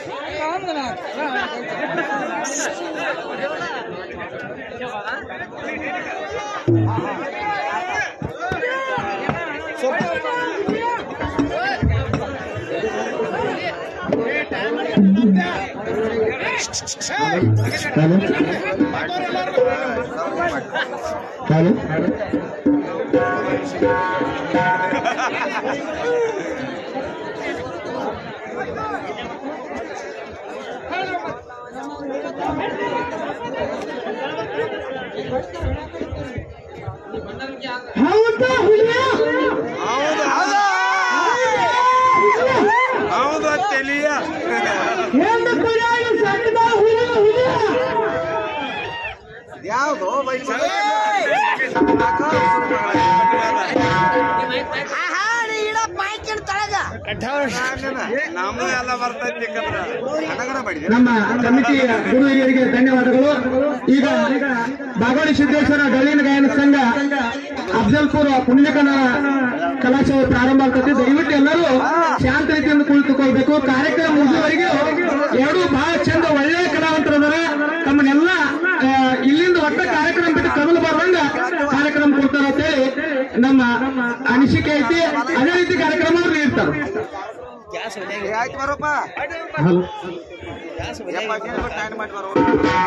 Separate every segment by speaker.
Speaker 1: ಹೌದಾ ಹುಲಿಯ
Speaker 2: ಹೌದು ಹೌದು ತಿಳಿಯ
Speaker 1: ಹೆಣ್ಣು ಕುರಿಯಾಗಿ ಸಣ್ಣದ ಹುಲಿಯ ಹುಲಿಯ
Speaker 2: ಯಾವುದು ನಮ್ಮ ಎಲ್ಲ ಬರ್ತೈತಿ ಹಣಗಣ ಮಾಡಿದ್ರೆ
Speaker 3: ನಮ್ಮ ಕಮಿಟಿಯ ಗುರು ಹಿರಿಯರಿಗೆ ಧನ್ಯವಾದಗಳು ಈಗ ಬಾಗೋಡಿ ಸಿದ್ದೇಶ್ವರ ಡೊಳ್ಳಿನ ಗಾಯನ ಸಂಘ ಅಫ್ಜಲ್ಪುರ ಪುಣ್ಯಕನ ಕಲಾಶಾಲೆ ಪ್ರಾರಂಭ ಆಗ್ತದೆ ದಯವಿಟ್ಟು ಎಲ್ಲರೂ ಶಾಂತ ರೀತಿಯಿಂದ ಕುಳಿತುಕೊಳ್ಬೇಕು ಕಾರ್ಯಕ್ರಮ ಮುಗಿದುವರೆಗೆ ಎರಡು ಬಹಳ ಚಂದ ಒಳ್ಳೆಯ ಕಲಾವಂತರದಾರ ತಮ್ಮನ್ನೆಲ್ಲ ಆ, ಇಲ್ಲಿಂದ ಒಟ್ಟ ಕಾರ್ಯಕ್ರಮ ಬಿಟ್ಟು ಕದಲು ಬರುವಂಗ ಕಾರ್ಯಕ್ರಮ ಕೊಡ್ತಾರ ಅಂತ ಹೇಳಿ ನಮ್ಮ ಅನಿಸಿಕೆ ಐತಿ ಅದೇ ರೀತಿ ಕಾರ್ಯಕ್ರಮ ನೀಡ್ತಾರೆ
Speaker 2: ಆಯ್ತು ಬರೋಪ್ಪ
Speaker 3: ಹಲೋ
Speaker 2: ಟೈಮ್ ಮಾಡಿ ಬರೋ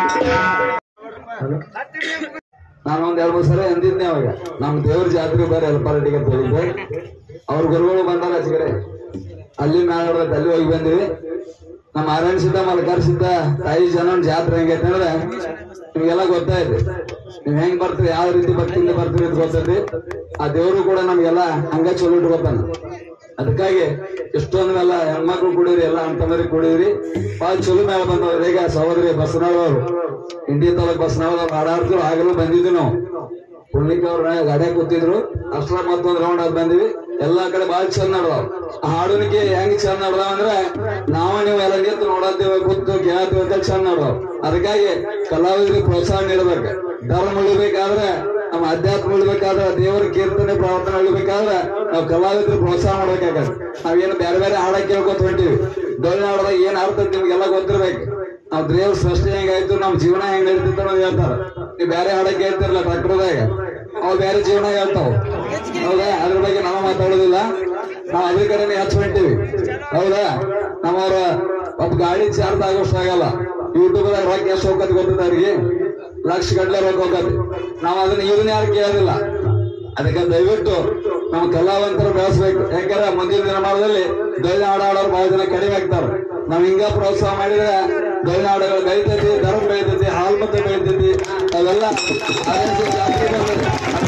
Speaker 4: ನಾನು ಒಂದ್ ಎರಡು ಮೂರು ಸಲ ಅಂದಿದ್ದೆ ಅವಾಗ ನಮ್ ದೇವ್ರ ಜಾತ್ರೆ ಬೇರೆ ಎಲ್ಪಾರಟಿಗೆ ಅಂತ ಹೇಳಿದ್ದೆ ಅವ್ರ ಗುರುಗಳು ಬಂದಾರ ಆಚೆ ಕಡೆ ಅಲ್ಲಿ ನಾಡೋದಕ್ಕೆ ಅಲ್ಲಿ ಹೋಗಿ ಬಂದ್ವಿ ನಮ್ಮ ಆರಣ್ಯ ಸಿದ್ಧ ಮಲ್ಕಾರ ಸಿದ್ಧ ತಾಯಿ ಜನ ಜಾತ್ರೆ ಹೆಂಗೈತೆ ಅಂದ್ರೆ ನಿಮ್ಗೆಲ್ಲ ಗೊತ್ತಾಯ್ತು ನೀವ್ ಹೆಂಗ್ ಬರ್ತೀರಿ ಯಾವ ರೀತಿ ಭಕ್ತಿಯಿಂದ ಬರ್ತೀರಿ ಅಂತ ಗೊತ್ತೈತಿ ಆ ದೇವರು ಕೂಡ ನಮ್ಗೆಲ್ಲ ಹಂಗ ಚಲೋ ಇಟ್ಕೊತಾನ ಅದಕ್ಕಾಗಿ ಎಷ್ಟೊಂದೆಲ್ಲ ಹೆಣ್ಮಕ್ಳು ಕುಡಿದ್ರಿ ಎಲ್ಲ ಅಂತಂದ್ರೆ ಕುಡಿದ್ರಿ ಭಾಳ ಚಲೋ ಮೇಲೆ ಬಂದವ್ರು ಈಗ ಸಹೋದರಿ ಬಸನಾಳ್ ಅವರು ಇಂಡಿಯಾ ತಾಲೂಕ್ ಬಸನಾಳ್ ಅವ್ರು ಹಾಡಾಡ್ತಿರು ಆಗಲೂ ಬಂದಿದ್ವಿ ನಾವು ಪುಣ್ಯಕ್ಕೆ ಅವ್ರ ಗಾಡಿ ಕೂತಿದ್ರು ಅಷ್ಟ್ರ ಮತ್ತೊಂದ್ ರೌಂಡ್ ಆಗಿ ಬಂದಿವಿ ಎಲ್ಲಾ ಕಡೆ ಬಾಳ ಚಂದ ನಡ್ದಾವ್ ಆ ಹಾಡುನಿಕೆ ಹೆಂಗ್ ಚಂದ ನಡ್ದಾವ ಅಂದ್ರೆ ನಾವ ನೀವು ಎಲ್ಲ ನಿಂತು ನೋಡತ್ತೀವಿ ಕೂತು ಕೇಳತ್ತೀವಿ ಅಂತ ಚಂದ ನಡ್ದಾವ್ ಅದಕ್ಕಾಗಿ ಕಲಾವಿದರಿಗೆ ಪ್ರೋತ್ಸಾಹ ನೀಡಬೇಕು ಧರ್ಮ ಉಳಿಬೇಕಾದ್ರೆ ನಮ್ಮ ಅಧ್ಯಾತ್ಮ ಉಳಿಬೇಕಾದ್ರೆ ದೇವರ ಕೀರ್ತನೆ ಪ್ರಾರ್ಥನೆ ಉಳಿಬೇಕಾದ್ರೆ ನಾವು ಕಲಾವಿದ್ರು ಪ್ರೋತ್ಸಾಹ ಮಾಡ್ಬೇಕಾಗತ್ತೆ ನಾವೇನು ಬೇರೆ ಬೇರೆ ಹಾಡ ಕೇಳ್ಕೊತ ಹೊಂಟಿವಿ ಡೊಳ್ಳು ಹಾಡದಾಗ ಏನ್ ಅರ್ಥ ಐತಿ ನಿಮ್ಗೆಲ್ಲ ಗೊತ್ತಿರ್ಬೇಕು ನಾವ್ ದೇವ್ರ ಸೃಷ್ಟಿ ಹೆಂಗಾಯ್ತು ನಮ್ ಜೀವನ ಹೆಂಗ್ ನಡೀತಿತ್ತು ಅನ್ನೋದು ಹೇಳ್ತಾರ ನೀವು ಬೇರೆ ಹಾಡಕ್ಕೆ ಹೇಳ್ತಿರಲ್ಲ ಟ್ರಕ್ಟರ್ದಾಗ ಅವ್ ಬೇರೆ ಜೀವನ ಹೇಳ್ತಾವ ಹೌದಾ ಅದ್ರ ಬಗ್ಗೆ ನಾವು ಮಾತಾಡೋದಿಲ್ಲ ನಾವ್ ಅದ್ರ ಕಡೆನೆ ಹೆಚ್ಚು ಹೊಂಟಿವಿ ಹೌದಾ ನಮ್ಮವ್ರ ಒಬ್ಬ ಗಾಡಿ ಚಾರ್ಜ್ ಆಗೋಷ್ಟು ಆಗಲ್ಲ ಯೂಟ್ಯೂಬ್ ದಾಗ ರೊಕ್ಕ ಎಷ್ಟು ಹೋಗತ್ತೆ ಗೊತ್ತದ ಅವ್ರಿಗೆ ಲಕ್ಷ ಗಟ್ಲೆ ರೊಕ್ಕ ಹೋಗತ್ತೆ ನಾವ್ ಅದನ್ನ ಇದನ್ನ ಯಾರು ಕೇಳೋದಿಲ್ಲ ಅದಕ್ಕೆ ದಯವಿಟ್ಟು ನಮ್ಮ ಕಲಾವಂತರು ಬೆಳೆಸ್ಬೇಕು ಯಾಕಂದ್ರೆ ಮುಂದಿನ ದಿನಮಾನದಲ್ಲಿ ಡೊಳ್ಳು ಹಾಡು ಆಡೋರು ಬಹಳ ಜನ ಕಡಿಮೆ ಆಗ್ತಾರ ನಾವ್ ಹಿಂಗ ಪ್ರೋತ್ಸಾಹ ಮಾಡಿದ್ರೆ ಡೊಳ್ಳು ಹಾಡುಗಳು ಬೆಳಿತೈತಿ ಧರ್ಮ ಬೆಳಿತೈತಿ ಹಾಲ್ ಮತ್ತೆ ಬೆಳಿತೈತಿ ಅವೆಲ್ಲ ಆರ್ಎನ್ಸಿ ಜಾಸ್ತಿ ಬರ್ತೈತಿ.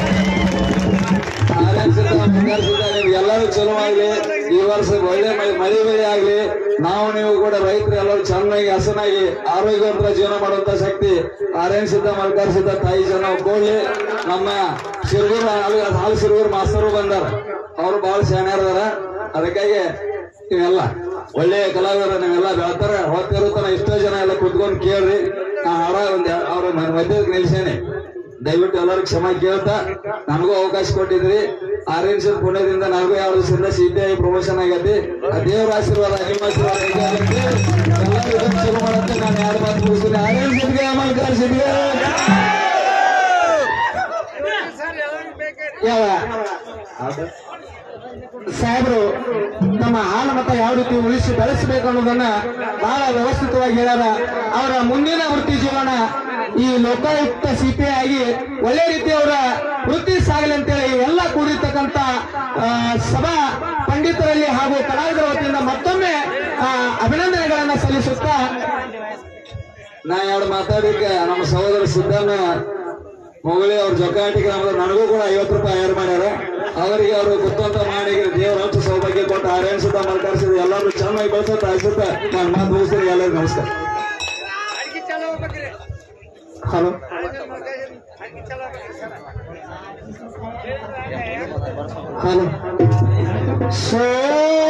Speaker 4: ಆರ್ಎನ್ಸಿ ತ ಮುಂದುವರ್ಸಿದ್ರೆ ನಿಮ್ಗೆ ಎಲ್ಲರೂ ಚಲೋ ಆಗ್ಲಿ ಈ ವರ್ಷ ಒಳ್ಳೆ ಮಳೆ ಮಳೆ ಬೆಳೆ ಆಗ್ಲಿ ನಾವು ನೀವು ಕೂಡ ರೈತರು ಎಲ್ಲರೂ ಚೆನ್ನಾಗಿ ಹಸನಾಗಿ ಆರೋಗ್ಯವಂತರ ಜೀವನ ಮಾಡುವಂತ ಶಕ್ತಿ ಆರ್ಎನ್ ಸಿದ್ಧ ಮಲ್ಕಾರ ಸಿದ್ಧ ತಾಯಿ ಜನ ಕೊಡ್ಲಿ ನಮ್ಮ ಸಿರ್ಗೂರ್ ಹಾಲು ಸಿರ್ಗೂರ್ ಮಾಸ್ತರು ಬಂದಾರ ಅವರು ಬಹಳ ಶಾಣ್ಯರದಾರ ಅದಕ್ಕಾಗಿ ನೀವೆಲ್ಲ ಒಳ್ಳೆಯ ಕಲಾವಿದರ ನೀವೆಲ್ಲ ಬೆಳ್ತಾರ ಹೊತ್ತಿರುತ್ತಾನ ಎಷ್ಟೋ ಜನ ಎಲ್ಲ ಕುತ್ಕೊಂಡು ಕೇಳ್ರಿ ನಾ ಹಾಡ ಒಂದ್ ಅವ್ರ ಮಧ್ಯಕ್ಕೆ ನಿಲ್ಸೇನೆ ದಯವಿಟ್ಟು ಎಲ್ಲರೂ ಕ್ಷಮ ಕೇಳ್ತಾ ನನಗೂ ಅವಕಾಶ ಕೊಟ್ಟಿದ್ರಿ ಆರ್ಯನ್ಸ್ ಪುಣ್ಯದಿಂದ ನನಗೂ ಎರಡು ದಿವಸದಿಂದ ಸಿ ಪಿ ಐ ಪ್ರಮೋಷನ್ ಆಗೈತಿ ಆ ದೇವರ ಆಶೀರ್ವಾದ ನಿಮ್ಮ ಆಶೀರ್ವಾದ ಹೀಗೆ ಆಗೈತಿ. ಎಲ್ಲರೂ ಇದನ್ನ ಶುರು ಮಾಡತ್ತೆ ನಾನು ಯಾರು ಮಾತು ಮುಗಿಸ್ತೀನಿ ಆರ್ಯನ್ ಸಿದ್ಗೆ ಮಲ್ಕಾರ ಸಿದ್ಗೆ
Speaker 3: ಯಾವ ಸಾಹೇಬರು ನಮ್ಮ ಹಾಲ ಮತ ಯಾವ ರೀತಿ ಉಳಿಸಿ ಬೆಳೆಸಬೇಕು ಅನ್ನೋದನ್ನ ಬಹಳ ವ್ಯವಸ್ಥಿತವಾಗಿ ಹೇಳ್ಯಾರ ಅವರ ಮುಂದಿನ ವೃತ್ತಿ ಜೀವನ ಈ ಲೋಕಾಯುಕ್ತ ಸಿಪಿ ಆಗಿ ಒಳ್ಳೆ ರೀತಿ ಅವರ ವೃತ್ತಿ ಸಾಗಲಿ ಅಂತೇಳಿ ಎಲ್ಲ ಕೂಡಿರ್ತಕ್ಕಂಥ ಆ, ಸಭಾ ಪಂಡಿತರಲ್ಲಿ ಹಾಗೂ ಕಲಾವಿದರ ವತಿಯಿಂದ ಮತ್ತೊಮ್ಮೆ ಆ, ಅಭಿನಂದನೆಗಳನ್ನ ಸಲ್ಲಿಸುತ್ತಾ
Speaker 4: ನಾ ಎರಡು ಮಾತಾಡಿಕ ನಮ್ಮ ಸಹೋದರ ಸಿದ್ದಣ್ಣ ಮೊಗಳಿ ಅವ್ರ ಜೊಕಾಟಿ ಗ್ರಾಮದ ನನಗೂ ಕೂಡ ಐವತ್ತು ರೂಪಾಯಿ ಹೈರ್ ಮಾಡ್ಯಾರ ಅವರಿಗೆ ಅವರು ಗೊತ್ತಂತ ಮಾಡಿ ದೇವರ ಹತ್ತು ಸೌಭಾಗ್ಯ ಕೊಟ್ಟು ಆರ್ಯನ್ ಸಿದ್ಧ ಮಲ್ಕರಿಸಿದ ಎಲ್ಲರೂ ಚೆನ್ನಾಗಿ ಬೆಳೆಸುತ್ತಾ ಆಯ್ಸುತ್ತಾ ನಾನು ಮಾತು ಮುಗಿಸ್ತೀನಿ ಎಲ್ಲರಿಗೂ ನಮಸ್ಕಾರ
Speaker 3: ಹಲೋ ಹಲೋ ಸೋ